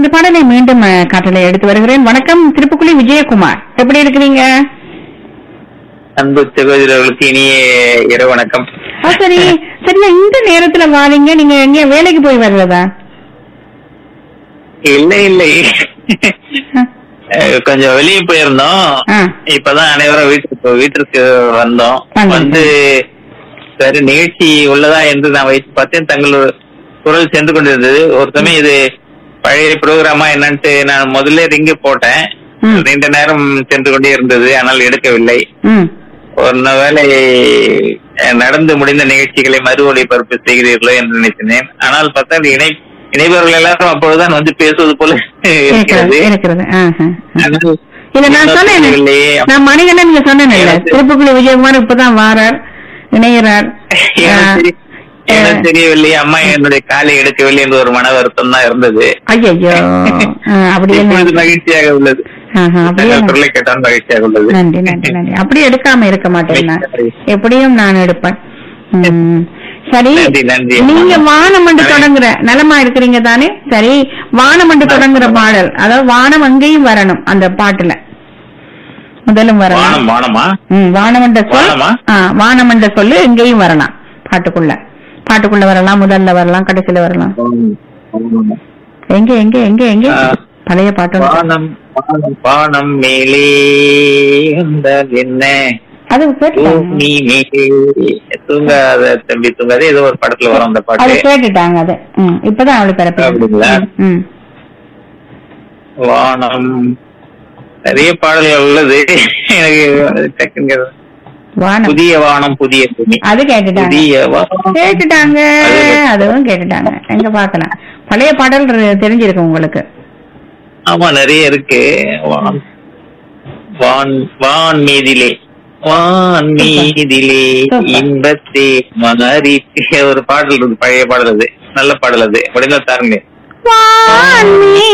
பாடலை மீண்டும் அஹ், காற்றலை எடுத்து வருகிறேன் வணக்கம் திருப்புக்குழி விஜயகுமார் எப்படி இருக்கிறீங்க அன்பு சகோதரர்களுக்கு இனிய இரவு வணக்கம் ஆ, சரி சரியா இந்த நேரத்துல வாரீங்க நீங்க எங்க வேலைக்கு போய் வர்றதா இல்லை இல்லை ஆ, அஹ் கொஞ்சம் வெளியே போயிருந்தோம் ஆ. இப்பதான் அனைவரும் வீட்டுக்கு வீட்டிற்கு வந்தோம் வாங்க. வந்து சரி நிகழ்ச்சி உள்ளதா என்று நான் வைத்து பார்த்தேன் தங்கள் குரல் சென்று கொண்டிருந்தது ஒரு சமயம் இது பழைய ப்ரோக்ராமா என்னன்ட்டு நான் முதல்ல ரிங்கு போட்டேன் ம். நீண்ட நேரம் சென்று கொண்டே இருந்தது ஆனால் எடுக்கவில்லை ம் ஒரு வேளை அஹ், நடந்து முடிந்த நிகழ்ச்சிகளை மறு ஒளிபரப்பு செய்கிறீர்களோ என்று நினைத்தேன் ஆனால் பார்த்தா இணை இணைபவர்கள் எல்லாரும் அப்பொழுதுதான் வந்து பேசுவது போல இருக்கிறது இருக்கிறது இருக்கிறது ஆ, ஆ, ஆ. ஆனால் இத நான் இன்னும் சொன்னேன் தெரியவில்லையே. நான் மணிகண்டன் நீங்க சொன்னேன் இல்ல எனக்கு- திருப்புக்குழி விஜயகுமார் இப்பதான் வாரார் இணைகிறார் எனக்கு தெரி- எனக்கு தெரியவில்லை அம்மா என்னுடைய காலை எடுக்கவில்லை என்று ஒரு மன வருத்தம் தான் இருந்தது ஐயோ அப்படியே இப்பொழுது மகிழ்ச்சியாக உள்ளது ஆஹா, அப்படியே தங்கள் குரலை கேட்டால் மகிழ்ச்சியாக உள்ளது நன்றி நன்றி நன்றி அப்படி எடுக்காம இருக்க மாட்டேன் நான் எப்படியும் நான் எடுப்பேன் ம். சரி நன்றி, நன்றி. நீங்க வானமண்டு தொடங்குற நலமா இருக்கிறீங்க தானே சரி வானமண்டு தொடங்குற பாடல் அதாவது வானம் அங்கேயும் வரணும் அந்த பாட்டுல முதலும் வரலாம் வானம் வானமா ம், வானமண்ட சொல் வானமா? ஆ, வானமண்ட சொல்லு எங்கேயும் வரலாம் பாட்டுக்குள்ள பாட்டுக்குள்ள வரலாம் முதல்ல வரலாம் கடைசியில வரலாம் எங்க எங்க எங்க எங்க ஆ. பழைய பாட்டு ஒன்று. வானம் வானம் வானம் மேலே வந்தால் என்ன அது கேட்டுட்டாங்க பூமி மேலே தூங்காத தம்பி தூங்காத ஏதோ ஒரு படத்துல வரும் அந்த அது பாட்டு கேட்டுட்டாங்க அது ம், இப்பதான் அவளுக்கு அப்படிங்களா? பிறப்பு ம் வானம் நிறைய பாடல்கள் உள்ளது எனக்கு டக்குங்க வானம் புதிய வானம் புதிய பூமி அது கேட்டுட்டாங்க புதிய வானம் கேட்டுட்டாங்க அது கேட்டு- அதுவும் கேட்டுட்டாங்க எங்க பாக்கலாம் பழைய பாடல் ரு- தெரிஞ்சிருக்கு உங்களுக்கு ஆமா நிறைய இருக்கு வான் வான் வான் மீதிலே வான் மீதிலே இன்பத்தே மகரித்தே ஒரு பாடல் இருக்கு பழைய பாடல் அது நல்ல பாடல் அது முடிந்தா தாருங்க வான்